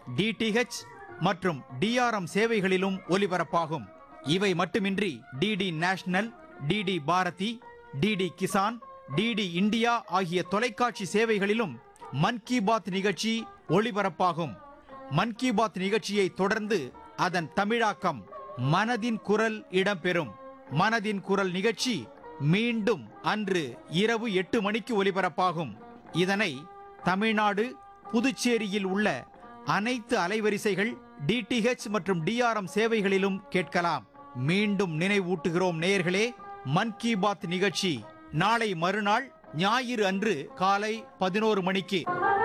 DTH மற்றும் DRM சேவைகளிலும் ஒலிபரப்பாகும் இவை மட்டுமின்றி DD National DD Bharati DD Kisan DD India ஆகிய தொலைக்காட்சி சேவைகளிலும் மன் கி பாத் நிகழ்ச்சி ஒளிபரப்பாகும் மன் கி பாத் நிகழ்ச்சியை தொடர்ந்து அதன் தமிழாக்கம் மனதின் குரல் இடம்பெறும் மனதின் குரல் நிகழ்ச்சி மீண்டும் அன்று இரவு எட்டு மணிக்கு ஒலிபரப்பாகும் இதனை தமிழ்நாடு புதுச்சேரியில் உள்ள அனைத்து அலைவரிசைகள் டிடிஹெச் மற்றும் டிஆர்எம் சேவைகளிலும் கேட்கலாம் மீண்டும் நினைவூட்டுகிறோம் நேயர்களே மன் கி பாத் நிகழ்ச்சி நாளை மறுநாள் ஞாயிறு அன்று காலை பதினோரு மணிக்கு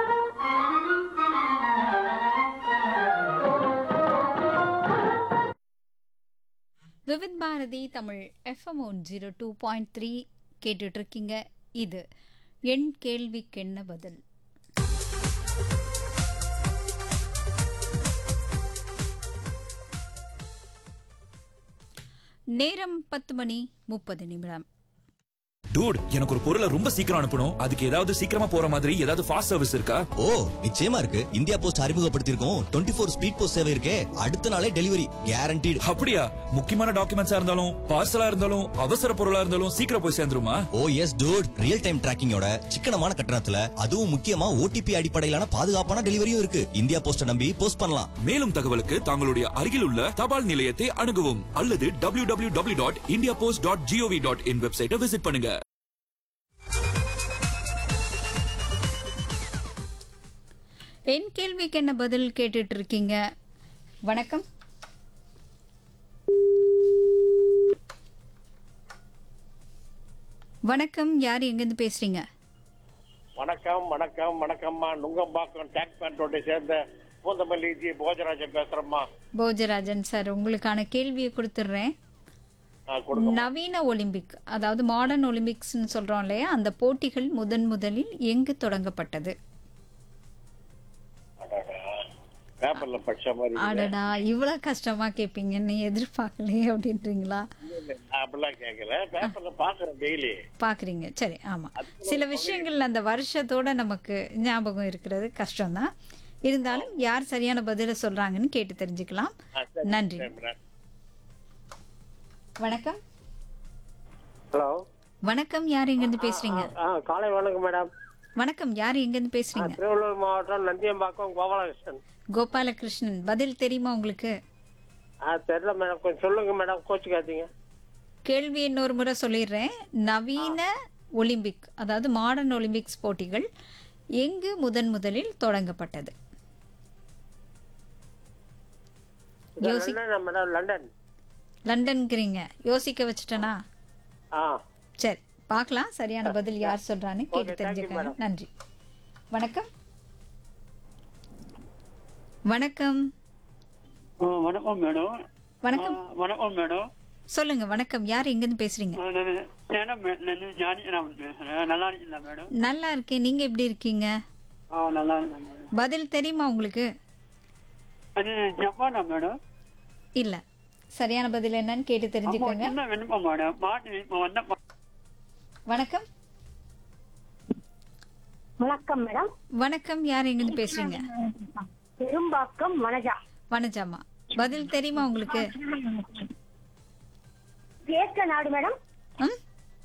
Vividh Bharati Tamil FM one zero two point three கேட்டுட்டு இருக்கீங்க இது என் கேள்விக்கென்ன பதில் நேரம் பத்து மணி முப்பது நிமிடம் டூட் எனக்கு ஒரு பொருளை ரொம்ப சீக்கிரம் அனுப்பணும் அதுக்கு ஏதாவது சீக்கிரமா போற மாதிரி ஏதாவது ஃபாஸ்ட் சர்வீஸ் இருக்கா ஓ நிச்சயமா இருக்கு இந்தியா போஸ்ட் அறிமுகப்படுத்தியிருக்கோம் டுவெண்ட்டி ஃபோர் ஸ்பீட் போஸ்ட் சேவை இருக்கே அடுத்த நாளே டெலிவரி கேரண்டீடு அப்படியா முக்கியமான டாக்குமெண்ட்ஸா இருந்தாலும் பார்சலா இருந்தாலும் அவசர பொருளா இருந்தாலும் சீக்கிரம் போய் சேர்ந்துருமா oh yes dude real time டிராக்கிங்கோட சிக்கனமான கட்டணத்துல அதுவும் முக்கியமா ஓடிபி அடிப்படையிலான பாதுகாப்பான டெலிவரியும் இருக்கு இந்தியா போஸ்ட நம்பி போஸ்ட் பண்ணலாம் மேலும் தகவலுக்கு தங்களுடைய அருகில் உள்ள தபால் நிலையத்தை அணுகவும் அல்லது W W W dot India post dot G O V dot in வெப்சைட்டை விசிட் பண்ணுங்க என் கேள்விக்கு என்ன பதில் கேட்டுட்டு இருக்கீங்க வணக்கம் வணக்கம் யார் எங்கேருந்து பேசுறீங்க வணக்கம் வணக்கம் வணக்கம்மா நுங்கம்பாக்கம் டேக் பேண்டோட்டை சேர்ந்த பூந்தமல்லி ஜி போஜராஜன் பேசுறேம்மா போஜராஜன் சார் உங்களுக்கான கேள்வியை கொடுத்துட்றேன் ஆ, கொடுங்க நவீன ஒலிம்பிக் அதாவது மாடர்ன் ஒலிம்பிக்ஸ்னு சொல்றோம் இல்லையா அந்த போட்டிகள் முதன் முதலில் எங்கு தொடங்கப்பட்டது அடடா. பேப்பர்ல படிச்ச மாதிரி இல்ல. அடடா இவ்வளவு கஷ்டமா கேட்பீங்கன்னு எதிர்பார்க்கலையே அப்படின்றீங்களா நான் அப்படிலாம் கேட்கல பேப்பர்ல பாக்குறேன் டெய்லி பாக்குறீங்க சரி ஆமா சில விஷயங்கள் அந்த வருஷத்தோட நமக்கு ஞாபகம் இருக்கிறது கஷ்டம்தான் இருந்தாலும் யார் சரியான பதில சொல்றாங்கன்னு கேட்டு தெரிஞ்சுக்கலாம் நன்றி வணக்கம் ஹலோ வணக்கம் யார் எங்கிருந்து பேசுறீங்க ஆ காலை வணக்கம் மேடம் வணக்கம் யார் எங்கிருந்து பேசுறீங்க திருவள்ளூர் மாவட்டம் நந்தியம்பாக்கம் கோபாலகிருஷ்ணன் கோபாலகிருஷ்ணன் பதில் தெரியுமா உங்களுக்கு ஆ தெரியல மேடம் கொஞ்சம் சொல்லுங்க மேடம் கோச்சுக்காதீங்க கேள்வி இன்னொரு முறை சொல்லிடுறேன் நவீன ஒலிம்பிக் அதாவது மாடர்ன் ஒலிம்பிக்ஸ் போட்டிகள் எங்கு முதன் முதலில் தொடங்கப்பட்டது யோசி லண்டன் மேடம் லண்டன் லண்டன்கிறீங்க யோசிக்க வச்சுட்டனா ஆ சரி பார்க்கலாம் சரியான பதில் யார் சொல்றான்னு கேட்டு thank you, தெரிஞ்சுக்கங்க madam. நன்றி வணக்கம் வணக்கம் ஆ, வணக்கம் மேடம் வணக்கம் ஆ, வணக்கம் மேடம் சொல்லுங்க வணக்கம் யார் எங்கிருந்து பேசுறீங்க ஆ, நான் சேலம் மே- நான் ஜானி நான் பேசுறேன் நல்லா இருக்கீங்களா மேடம் நல்லா இருக்கேன் நீங்க எப்படி இருக்கீங்க ஆ நல்லா இருக்கேன் மேடம் பதில் தெரியுமா உங்களுக்கு அது ஜப்பானா மேடம் இல்ல சரியான பதில் என்னன்னு கேட்டு அப்போ தெரிஞ்சுக்கோங்க என்ன வேணுமா மேடம் பாட்டு இப்போ வந்த பா- வணக்கம் வணக்கம் மேடம் வணக்கம் யார் எங்கிருந்து பேசுறீங்க பெரும்பாக்கம் வனஜா வனஜாமா பதில் தெரியுமா உங்களுக்கு கிரேக்க நாடு மேடம் ம்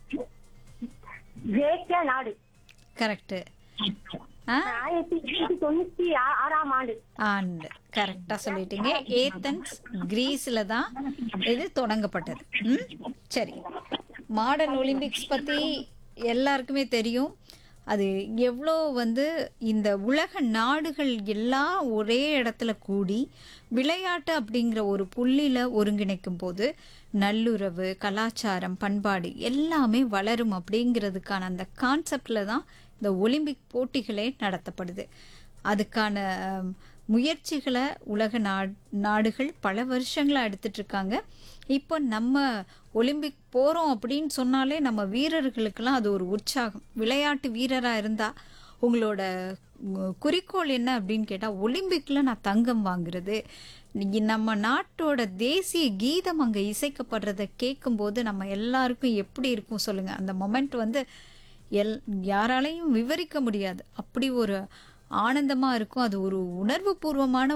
கிரேக்க நாடு கரெக்ட் ஆ ஆயிரத்தி எண்ணூத்தி தொண்ணூத்தி ஆ- ஆறாம் ஆண்டு ஆண்டு கரெக்டா சொல்லிட்டீங்க ஏத்தன்ஸ் கிரீஸ்ல தான் இது தொடங்கப்பட்டது ம் சரி மாடர்ன் ஒலிம்பிக்ஸ் பத்தி எல்லாருக்குமே தெரியும் அது எவ்வளோ வந்து இந்த உலக நாடுகள் எல்லாம் ஒரே இடத்துல கூடி விளையாட்டு அப்படிங்கிற ஒரு புள்ளியில ஒருங்கிணைக்கும் போது நல்லுறவு கலாச்சாரம் பண்பாடு எல்லாமே வளரும் அப்படிங்கிறதுக்கான அந்த கான்செப்ட்ல தான் இந்த ஒலிம்பிக் போட்டிகளே நடத்தப்படுது அதுக்கான அம், முயற்சிகளை உலக நாட் நாடுகள் பல வருஷங்களா எடுத்துட்டு இருக்காங்க இப்போ நம்ம ஒலிம்பிக் போறோம் அப்படின்னு சொன்னாலே நம்ம வீரர்களுக்கெல்லாம் அது ஒரு உற்சாகம் விளையாட்டு வீரரா இருந்தா உங்களோட உ- குறிக்கோள் என்ன அப்படின்னு கேட்டா ஒலிம்பிக்ல நான் தங்கம் வாங்குறது நீங்க நம்ம நாட்டோட தேசிய கீதம் அங்க இசைக்கப்படுறத கேட்கும்போது நம்ம எல்லாருக்கும் எப்படி இருக்கும் சொல்லுங்க அந்த மொமெண்ட் வந்து எல் யாராலையும் விவரிக்க முடியாது அப்படி ஒரு ஆனந்தமா இருக்கும் அது ஒரு உணர்வு பூர்வமான